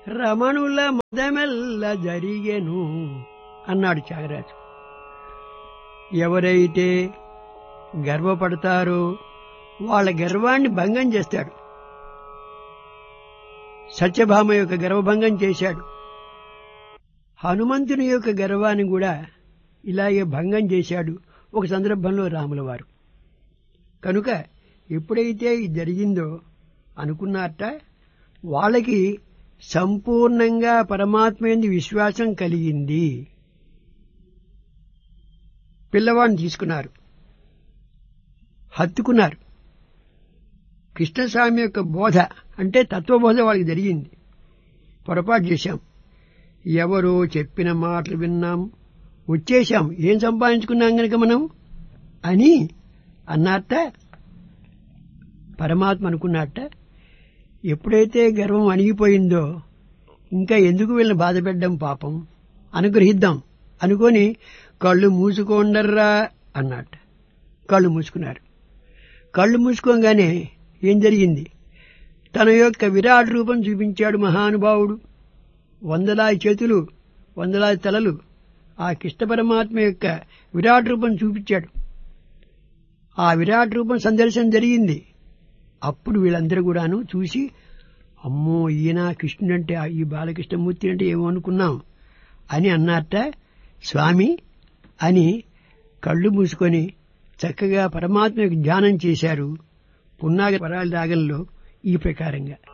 రమణుల మదమెల్ల జరిగెను అన్నాడు త్యాగరాజు ఎవరైతే గర్వపడతారో వాళ్ళ గర్వాన్ని భంగం చేస్తాడు సత్యభామ యొక్క గర్వభంగం చేశాడు హనుమంతుని యొక్క గర్వాన్ని కూడా ఇలాగే భంగం చేశాడు ఒక సందర్భంలో రాముల వారు కనుక ఎప్పుడైతే ఇది జరిగిందో అనుకున్నారట వాళ్ళకి సంపూర్ణంగా పరమాత్మ ఎందు విశ్వాసం కలిగింది పిల్లవాడిని తీసుకున్నారు హత్తుకున్నారు కృష్ణస్వామి యొక్క బోధ అంటే తత్వబోధ వాళ్ళకి జరిగింది పొరపాటు చేశాం ఎవరో చెప్పిన మాటలు విన్నాం వచ్చేశాం ఏం సంపాదించుకున్నాం గనక మనం అని అన్నట్ట పరమాత్మ అనుకున్నట్ట ఎప్పుడైతే గర్వం అణిగిపోయిందో ఇంకా ఎందుకు వీళ్ళని బాధ పెట్టడం పాపం అనుగ్రహిద్దాం అనుకొని కళ్ళు మూసుకోండర్రా అన్నట్ట కళ్ళు మూసుకున్నారు కళ్ళు మూసుకోగానే ఏం జరిగింది తన యొక్క విరాట్ రూపం చూపించాడు మహానుభావుడు వందలాది చేతులు వందలాది తలలు ఆ కృష్ణ పరమాత్మ యొక్క విరాట్ రూపం చూపించాడు ఆ విరాట్ రూపం సందర్శనం జరిగింది అప్పుడు వీళ్ళందరూ కూడాను చూసి అమ్మో ఈయన కృష్ణుడంటే ఈ బాలకృష్ణమూర్తి అంటే ఏమో అనుకున్నాం అని అన్నట్ట స్వామి అని కళ్ళు మూసుకొని చక్కగా పరమాత్మ యొక్క ధ్యానం చేశారు పున్నాగ పరాల రాగంలో ఈ ప్రకారంగా